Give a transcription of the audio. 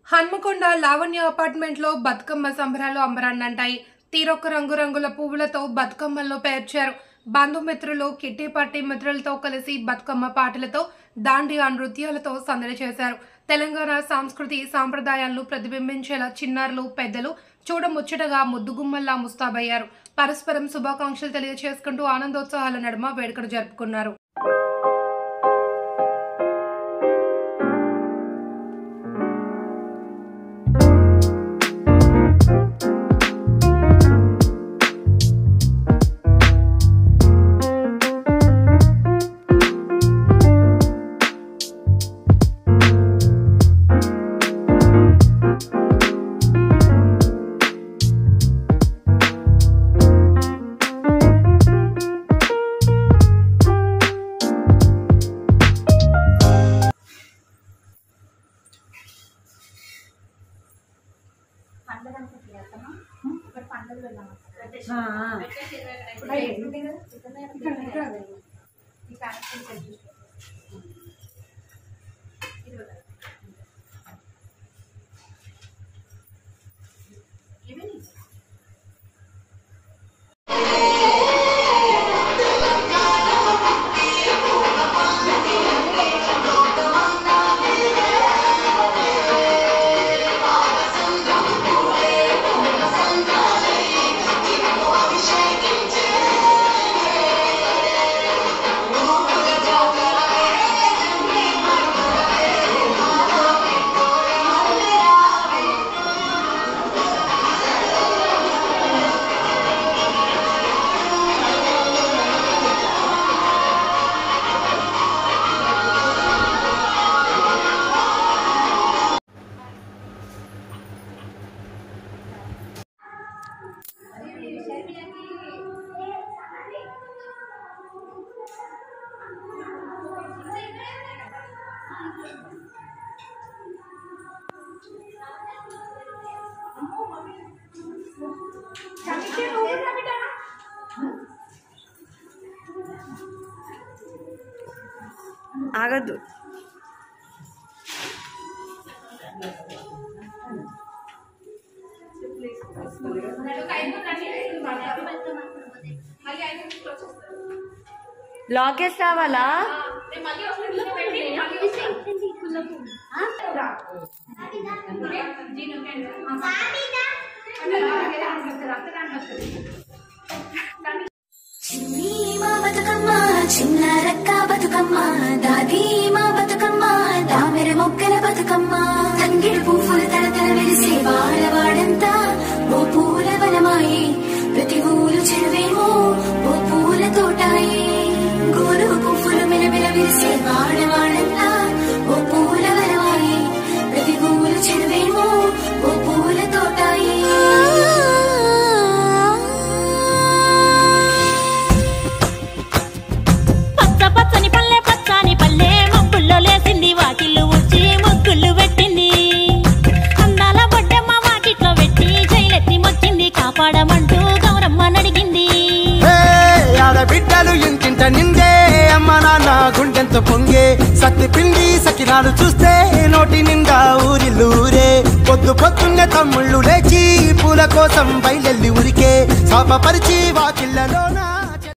Hanamkonda Lavanya apartment లో బతుకమ్మ సంబరాలు అంబరాన్నంటాయి తీరొక్క రంగురంగుల పువ్వులతో బతుకమ్మల్లో పేర్చారు బంధుమిత్రులు కిట్టి పార్టీ మిత్రులతో కలిసి బతుకమ్మ పాటలతో దాండియా నృత్యాలతో సందడి చేశారు తెలంగాణ సంస్కృతి సాంప్రదాయాలను ప్రతిబింబించేలా చిన్నారులు పెద్దలు చూడముచ్చటగా ముద్దుగుమ్మల్లా ముస్తాబయ్యారు పరస్పరం శుభాకాంక్షలు తెలియజేసుకుంటూ ఆనందోత్సాహాల నడుమ వేడుకలు జరుపుకున్నారు ఆగద్దు లాకెట్ రావాలా చిన్ని మా బతుకమ్మ చిన్న రక్క బతుకమ్మ దాది మా బతుకమ్మ దామెర మొక్కల బతుకమ్మ తంగిడి పువ్వులు తలతల వెలిసే వాడవాడంతా ఓ పూల వనమాయే ప్రతి ఊరు చెరువేమో ఓ పూల తోటాయే గోరు పువ్వులు మెలమెల విరిసే వాడవాడంతా ఓ పూల వనమాయే ప్రతి ఊరు చెరువేమో ఓ పూల తోటాయే పచ్చ పచ్చని పల్లె పచ్చని పల్లె మబ్బుల్లో లేసింది వాకిళ్ళు ఉచ్చి ముగ్గులు పెట్టింది అందాల బొడ్డమ్మ వాకిట్లో పెట్టి జైలెత్తి మొక్కింది కాపాడమంటూ గౌరమ్మ నడిగింది హే, ఆడబిడ్డలు ఇంటింట నిందే అమ్మ నాన్న గుండెంత పొంగే సత్తి పిండి సకినాలు చూస్తే నోటి నిండా ఊరిల్లూరే పొద్దు పొద్దున్నే తమ్ముళ్ళు లేచి పూల కోసం బయలెల్లి ఉరికే శాపపరిచి వాకిళ్ళలోనా